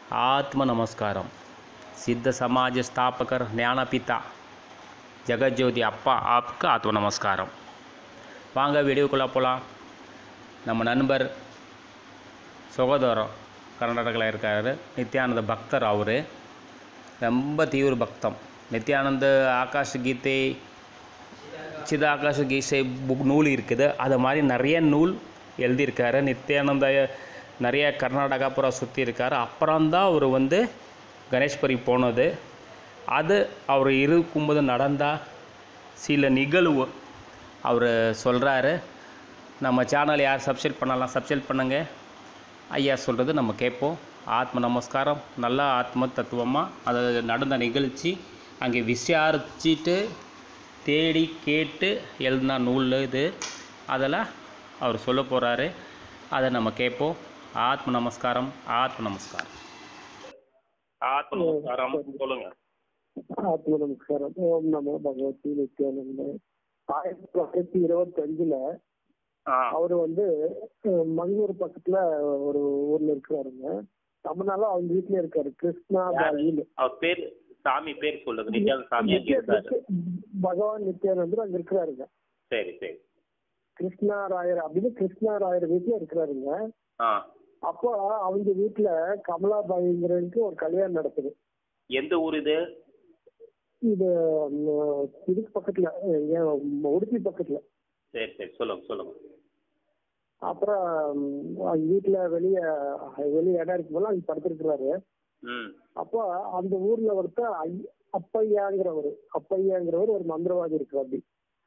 ಆತ್ಮ ನಮಸ್ಕಾರಂ ಸಿದ್ಧ ಸಮಾಜ ಸ್ಥಾಪಕர் ஞானபிதா ஜெகஜோதி அப்பா ஆப்க்கு ஆத்ம நமஸ்காரம் வாங்க வீடியோக்குள்ளே போகலாம் நம்ம நண்பர் சுகதோரம் கர்நாடகாவில் இருக்கார் நித்யானந்த பக்தர் அவர் ரொம்ப தீவிர பக்தம் நித்யானந்த ஆகாஷ் கீதை சித ஆகாஷ கீதை புக் நூல் இருக்குது அது மாதிரி நிறைய நூல் எழுதியிருக்காரு நித்யானந்த நிறைய கர்நாடகா பூரா சுற்றி இருக்காரு அப்புறம்தான் அவர் வந்து கணேஷ்புரி போனது அது அவர் இருக்கும்போது நடந்த சில நிகழ்வு அவர் சொல்கிறாரு நம்ம சேனல் யார் சப்ஸ்கிரைப் பண்ணலாம் சப்ஸ்கிரைப் பண்ணுங்க ஐயா சொல்கிறது நம்ம கேட்போம் ஆத்ம நமஸ்காரம் நல்ல ஆத்ம தத்துவமாக அது நடந்த நிகழ்ச்சி அங்கே விசாரிச்சுட்டு தேடி கேட்டு எழுதின நூல் இது அதில் அவர் சொல்ல போகிறாரு அதை நம்ம கேட்போம் ஆத்ம நமஸ்காரம் ஆத்ம நமஸ்காரம் ஆத்ம நமஸ்காரம் சொல்லுங்க ஆத்ம நமஸ்காரம் ஓம் நமோ பகவதி நித்யானந்த ஆயிரத்தி தொள்ளாயிரத்தி இருபத்தி அஞ்சுல ஆ அவரு வந்து அஹ், மங்களூர் பக்கத்துல ஒரு ஊர்ல இருக்கிறாருங்க ரொம்ப நாளா அவங்க வீட்லயே இருக்காரு கிருஷ்ணா பாலின்னு அவர் பேர் சாமி பேர் சொல்லுங்க நித்யானந்த சாமி அங்கே இருக்காரு பகவான் நித்யானந்தர் அங்க இருக்கிறாருங்க சரி சரி கிருஷ்ணா ராயர் அப்படின்னு கிருஷ்ணா ராயர் வீட்டுல இருக்கிறாருங்க ஆ அப்போ அவங்க வீட்டுல கமலாபாய்ங்கிறவங்களுக்கு ஒரு கல்யாணம் நடக்குது எந்த ஊர் இது இது உம், இதுக்கு பக்கத்துல அஹ், ஏன், உடுப்பி பக்கத்துல சரி சரி சொல்லுங்க சொல்லுங்க அப்புறம் உம், அவங்க வீட்டுல வெளிய வெளிய இடம் இருக்கு போல அங்க படுத்திருக்கிறாரு ம் அப்போ அந்த ஊர்ல ஒருத்தர் ஐ- அப்பையாங்கிறவர் அப்பையாங்கிறவர் ஒரு மந்திரவாதி இருக்கிறாரு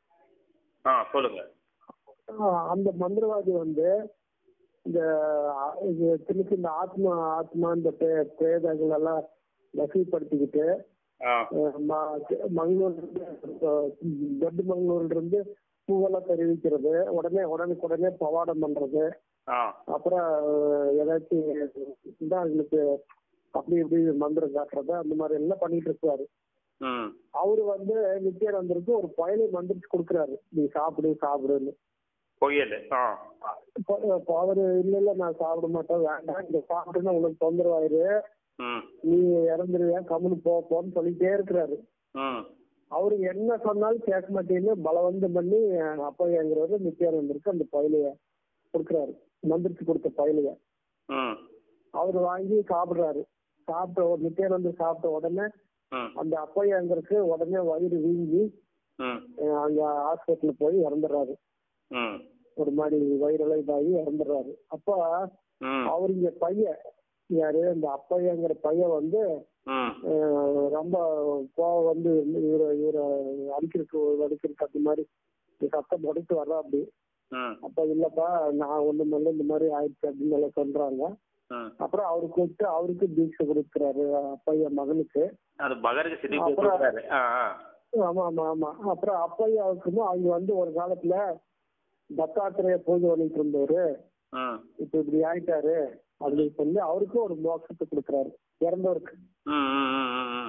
ஆ சொல்லுங்க ஆஹ் அந்த மந்திரவாதி வந்து இந்த ஆ- இது திருப்பி இந்த ஆத்மா ஆத்மா இந்த பே- பிரேதங்கள் எல்லாம் வசதிப்படுத்திக்கிட்டு ஆ அஹ் ம- மங்களூர்ல இருந்து பெட் மங்களூர்ல இருந்து பூவெல்லாம் தெரிவிக்கிறது உடனே உடனுக்குடனே பவாடம் பண்றது ஆ அப்புறம் ஏதாச்சும் இருந்தா அவங்களுக்கு அப்படி இப்படி மந்திரம் காட்டுறது அந்த மாதிரி எல்லாம் பண்ணிட்டு இருக்காரு ம் அவரு வந்து நித்யானந்தருக்கு ஒரு பயனை மந்திரிச்சு கொடுக்குறாரு நீ சாப்பிடு சாப்பிடுன்னு புயல் ஆ இப்போ இப்போ அவரு இல்ல இல்ல நான் சாப்பிட மாட்டேன் வேண்டாம் இந்த சாப்பிட்டுன்னா உனக்கு தொந்தரவாயிரு ம் நீ இறந்துருவியா கம்முன்னு போ போன்னு சொல்லிட்டே இருக்கிறாரு ம் அவரு என்ன சொன்னாலும் கேட்க மாட்டேன்னு பலவந்தம் பண்ணி அப்பையாங்கிறவர் நித்யானந்தருக்கு அந்த பயலைய கொடுக்குறாரு மந்திரிச்சு கொடுத்த பயலைய ம் அவர் வாங்கி சாப்பிடுறாரு சாப்பிட்ட உடனே- நித்யானந்தர் சாப்பிட்ட உடனே ம் அந்த அப்பையாங்கிறதுக்கு உடனே வயிறு வீங்கி ம் அஹ் அங்க ஹாஸ்பிட்டல் போய் இறந்துடுறாரு ம் ஒரு மாதிரி வயிறெல்லாம் இதாகி இறந்துடுறாரு அப்ப ம் அவர் இங்க பையன் யாரு இந்த அப்பையாங்கிற பையன் வந்து ம் அஹ், ரொம்ப கோவம் வந்து இவரை இவரை அடிக்கிறதுக்கு அடிக்கிறதுக்கு அந்த மாதிரி சத்தம் உடைத்து வர்றா அப்படி ம் அப்ப இல்லப்பா நான் ஒண்ணு மேல இந்த மாதிரி ஆயிடுச்சு அப்படின்னு எல்லாம் சொல்றாங்க ம் அப்புறம் அவரு கூப்பிட்டு அவருக்கு தீட்சை கொடுக்குறாரு அப்பையா மகனுக்கு அது பகருக்கு சித்தி அப்புறம் கொடுக்குறாரு ஆ ஆ ஆமா ஆமா ஆமா அப்புறம் அப்பையாவுக்குமே அவங்க வந்து ஒரு காலத்துல தத்தாத்திரேய பூஜை பண்ணிட்டு இருந்தவரு ம் இப்ப இப்படி ஆயிட்டாரு அப்படின்னு சொல்லி அவருக்கும் ஒரு மோட்சத்தை கொடுக்குறாரு இறந்தவருக்கு ம் ம் ம் ம் ம்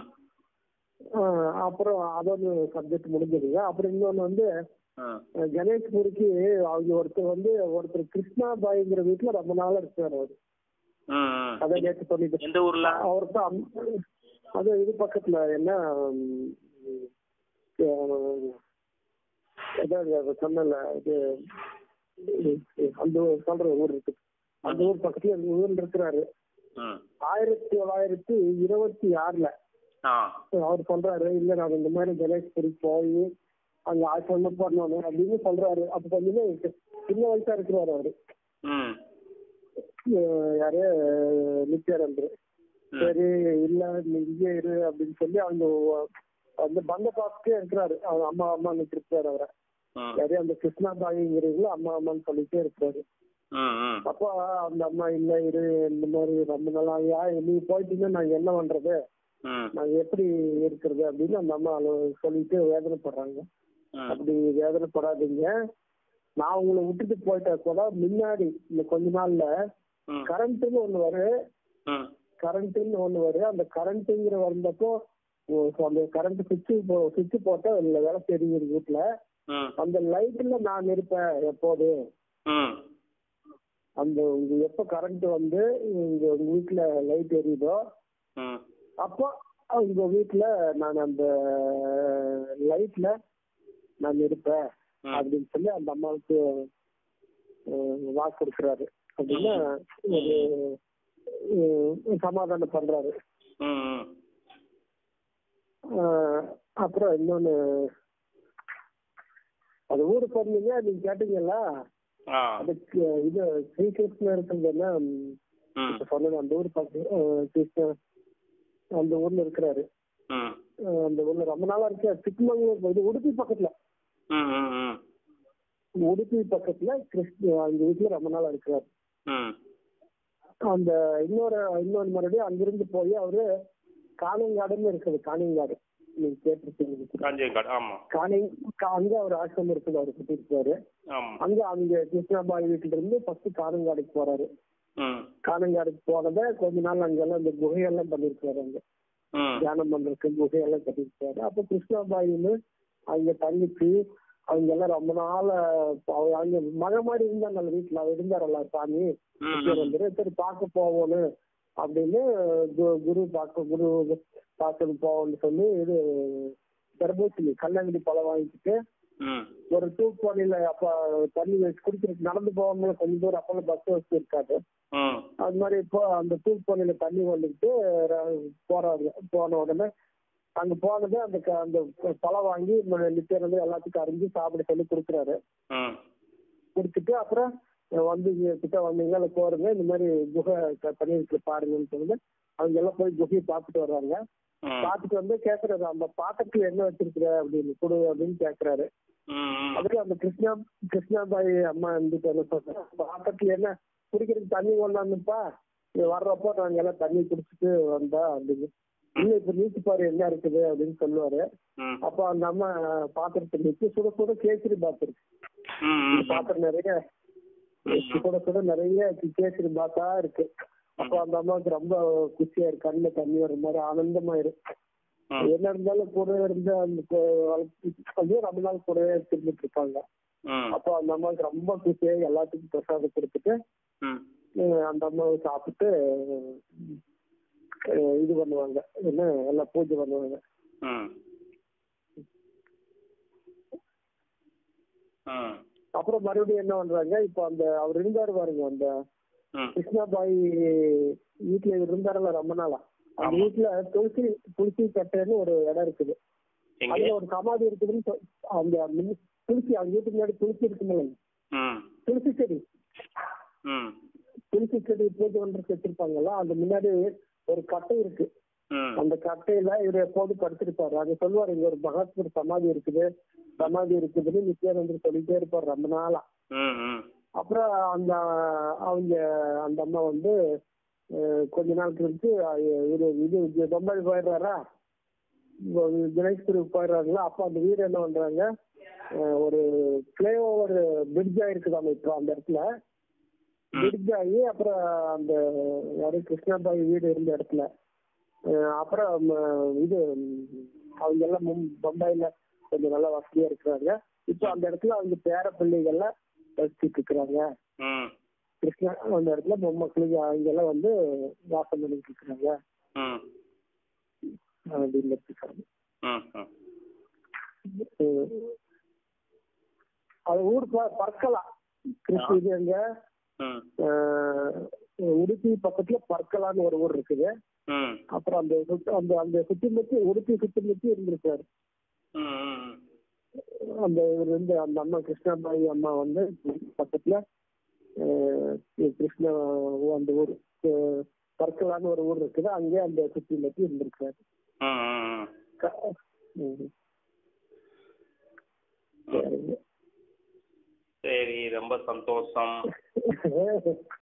ஆஹ் அப்புறம் அதொன்னு சப்ஜெக்ட் முடிஞ்சதுங்க அப்புறம் இன்னொன்னு வந்து ம் அஹ் கணேஷ்புரிக்கு அவங்க ஒருத்தர் வந்து ஒருத்தர் கிருஷ்ணாபாய்ங்கிற வீட்டுல ரொம்ப நாளா இருக்காரு அவரு ம் ம் அதை நேற்று சொல்லிட்டு எந்த ஊர்ல அவருக்கு அந்த- அது இது பக்கத்துல என்ன உம், அஹ், அதான் சொன்னல இது இது, அந்த ஊர் சொல்ற ஊர் இருக்கு அந்த ஊர் பக்கத்துல அந்த ஊர்ல இருக்கிறாரு ம் ஆயிரத்தி தொள்ளாயிரத்தி இருபத்தி ஆறுல ஆ அவர் சொல்றாரு இல்ல நான் இந்த மாதிரி கணேஷ்புரி போய் அங்க ஆசிரமம் பண்ணணும் அப்படின்னு சொல்றாரு அப்ப கொஞ்சமே சின்ன வயசா இருக்கிறாரு அவரு ம் அஹ் யாரு நித்யானந்தர் ம் சரி இல்ல நீ இங்கே இரு அப்படின்னு சொல்லி அவங்க அந்த பந்த பாஸ்டே இருக்கிறாரு அவங்க அம்மா அம்மா இருக்கிறாரு அவரை ம் யாரு அந்த கிருஷ்ணாபாயிங்கிறவங்கள அம்மா அம்மான்னு சொல்லிட்டே இருக்கிறாரு ம் ம் அப்போ அந்த அம்மா இல்ல இரு இந்த மாதிரி ரொம்ப நாளா யா நீ போயிட்டீங்கன்னா நாங்க என்ன பண்றது ம் நாங்க எப்படி இருக்கிறது அப்படின்னு அந்த அம்மா அழு- சொல்லிட்டு வேதனைப்படுறாங்க ம் அப்படி வேதனைப்படாதீங்க நான் உங்களை விட்டுட்டு போயிட்டா கூட முன்னாடி இந்த கொஞ்ச நாள்ல ம் கரண்ட்னு ஒண்ணு வரும் ம் கரண்ட்னு ஒண்ணு வரும் அந்த கரண்ட்டுங்கிற வந்தப்போ ஓ, அந்த கரண்ட் சுவிட்ச் சுவிட்ச் போட்டா இல்ல வேலை தெரியும் எங்க வீட்டுல ம் அந்த லைட்ல நான் இருப்பேன் எப்போது ம் அந்த உங்க எப்ப கரண்ட் வந்து உங்க உங்க வீட்டுல லைட் எரியுதோ ம் அப்போ உங்க வீட்டுல நான் அந்த லைட்ல நான் இருப்பேன் ம். அப்படின்னு சொல்லி அந்த அம்மாவுக்கு அஹ், வாக்கு கொடுக்குறாரு அப்படின்னா ஒரு அஹ், சமாதானம் பண்றாரு ம் ம் அஹ், அப்புறம் இன்னொன்னு அது ஊரு சொன்னீங்க நீங்க கேட்டீங்கல்ல ஆ அதுக்கு இது ஸ்ரீகிருஷ்ணர் இருக்குதுன்னா ம் இப்ப சொன்னது அந்த ஊர் பக்கம் அஹ், கிருஷ்ண அந்த ஊர்ல இருக்கிறாரு ம் அஹ், அந்த ஊர்ல ரொம்ப நாளா இருக்க சிக்மங்களூர் இது உடுப்பி பக்கத்துல ம் ம் ம் உடுப்பி பக்கத்துல கிருஷ்ண அந்த வீட்டுல ரொம்ப நாளா இருக்கிறாரு ம் அந்த இன்னொரு இன்னொரு மறுபடியும் அங்கிருந்து போய் அவரு காணிங்காடுன்னு இருக்குது காணிங்காடு நீங்க கேட்டிருப்பீங்க காஞ்சியங்காடு ஆமாம் காணி அங்க அவர் ஆசிரமம் இருக்குது அவர் சுத்தி இருக்காரு ஆமாம் அங்க அங்க கிருஷ்ணாபாய் வீட்டுல இருந்து ஃபர்ஸ்ட் காணங்காடுக்கு போறாரு ம் காணங்காடுக்கு போனத கொஞ்ச நாள் அங்கெல்லாம் இந்த குகையெல்லாம் பண்ணிருக்காரு அங்க ம் தியானம் பண்றதுக்கு குகையெல்லாம் கட்டிருக்காரு அப்ப கிருஷ்ணாபாயின்னு அங்க தங்கிச்சு அவங்க எல்லாம் ரொம்ப நாள் அவ- அவங்க மழை மாதிரி இருந்தாங்க அந்த வீட்டுல அவர் இருந்தாரல்ல சாமி ம் முக்கியம் வந்துரு சரி பார்க்க போவோன்னு அப்படின்னு கு- குரு பார்க்க குரு பார்க்கறது போவோம்னு சொல்லி இது தர்பூசணி கல்லங்கடி பழம் வாங்கிட்டு ம் ஒரு தூக்குவாளியில அப்ப தண்ணி வச்சு குடிக்கிறதுக்கு நடந்து போவாங்க கொஞ்சம் தூரம் அப்பெல்லாம் பஸ் வசதி இருக்காது ம் அது மாதிரி இப்போ அந்த தூக்குவாளியில தண்ணி வந்துட்டு போறாரு போன உடனே அங்க போனது அந்த க- அந்த பழம் வாங்கி நித்தியானது எல்லாத்துக்கும் அறிஞ்சு சாப்பிட சொல்லி கொடுக்குறாரு ம் கொடுத்துட்டு அப்புறம் அஹ் வந்து இங்க கிட்ட வந்தீங்க இல்லை போறீங்க இந்த மாதிரி குகை க- பண்ணிருக்கு பாருங்கன்னு சொல்லுங்க அவங்க எல்லாம் போய் குகையை பார்த்துட்டு வர்றாங்க ம் பார்த்துட்டு வந்து கேக்குறாரு அந்த பாத்திரத்துல என்ன வச்சிருக்கிற அப்படின்னு கொடு அப்படின்னு கேக்குறாரு ம் அதுக்கு அந்த கிருஷ்ணா கிருஷ்ணாபாய் அம்மா இருந்துட்டு என்ன சொல்றாங்க பாத்திரத்துல என்ன குடிக்கிறதுக்கு தண்ணி கொண்டாந்துப்பா நீ வர்றப்போ நாங்க எல்லாம் தண்ணி குடிச்சிட்டு வந்தா அப்படின்னு இல்ல இப்ப நீச்சு பாரு என்ன இருக்குது அப்படின்னு சொல்லுவாரு ம் அப்போ அந்த அம்மா பாத்திரத்துல நிச்சு சுட சுட கேசரி பாத்திருக்கு ம் பாத்திரம் நிறைய சுட சுட நிறைய கேசரி பாத்தா இருக்கு அப்போ அந்த அம்மாவுக்கு ரொம்ப குஷியா இருக்கு கண்ணுல தண்ணி வர மாதிரி ஆனந்தமா இருக்கு ம் என்ன இருந்தாலும் கூட இருந்து அந்த கு- வளர்த்து ரொம்ப நாள் கூடவே திரும்பிட்டு இருப்பாங்க ம் அப்போ அந்த அம்மாவுக்கு ரொம்ப குஷியாகி எல்லாத்துக்கும் பிரசாதம் கொடுத்துட்டு ம் அஹ் அந்த அம்மாவை சாப்பிட்டு அஹ் இது பண்ணுவாங்க என்ன எல்லாம் பூஜை பண்ணுவாங்க ம் ம் அப்புறம் மறுபடியும் என்ன பண்றாங்க இப்போ அந்த அவர் இருந்தாரு பாருங்க அந்த ம் கிருஷ்ணாபாய் வீட்டுல இவர் இருந்தாருல ரொம்ப நாளா அந்த ஆமா. வீட்டுல துளசி துளசி கட்டைன்னு ஒரு இடம் இருக்குது எங்கே அதுல ஒரு சமாதி இருக்குதுன்னு சொ- அந்த மின்- துளசி அவங்க வீட்டுக்கு முன்னாடி துளசி இருக்குங்களா ம் துளசி செடி ம் துளசி செடி பூஜை பண்றதுக்கு வச்சிருப்பாங்கல்ல அந்த முன்னாடி ஒரு கட்டை இருக்கு ம் அந்த கட்டையில இவர் எப்போது படுத்திருப்பாரு அங்க சொல்லுவாரு இங்க ஒரு மகாத்மர் சமாதி இருக்குது சமாதி இருக்குதுன்னு நித்யானந்தர் சொல்லிட்டே இருப்பாரு ரொம்ப நாளா ம் ம் அப்புறம் அந்த அவங்க அந்த அம்மா வந்து அஹ், கொஞ்ச நாள் கழிச்சு அஹ், இது இது இது பம்பாய் போயிடுறாரா தினேஷ்புரி போயிடுறாங்களா அப்போ அந்த வீடு என்ன பண்றாங்க அஹ், ஒரு ஃபிளை ஓவர் பிரிட்ஜ் ஆயிருக்குதாம இப்போ அந்த இடத்துல பிரிட்ஜ் ஆகி அப்புறம் அந்த யாரு கிருஷ்ணாபாய் வீடு இருந்த இடத்துல அஹ், அப்புறம் ம- இது ம், அவங்க எல்லாம் மும் பம்பாயில கொஞ்சம் நல்லா வசதியா இருக்கிறாங்க இப்போ அந்த இடத்துல அவங்க பேர பிள்ளைகள்லாம் வச்சுட்டு இருக்கிறாங்க ம் கிருஷ்ணா அந்த இடத்துல பொம்மக்களுக்கு அவங்க எல்லாம் வந்து வாசம் பண்ணிட்டு இருக்கிறாங்க ம் அப்படின்னு இருக்காங்க ம் ம் அது ஊர் ப- பர்க்கலா கிருஷ்ண இது அங்க ம் அஹ், உடுப்பி பக்கத்துல பர்க்கலான்னு ஒரு ஊர் இருக்குது ம் அப்புறம் அந்த சுத்த- அந்த அந்த சுத்தி முத்தி உடுப்பி சுத்தி முத்தி இருந்திருக்காரு ம் ம் அந்த இவர் வந்து அந்த அம்மா கிருஷ்ணாபாய் அம்மா வந்து பக்கத்துல அஹ், கிருஷ்ணா அந்த ஊர் அஹ், பர்க்கலான்னு ஒரு ஊர் இருக்குது அங்கே அந்த சுத்தி முத்தி இருந்திருக்காரு ம் ம் க- ம். சரிங்க சரி ரொம்ப சந்தோஷம்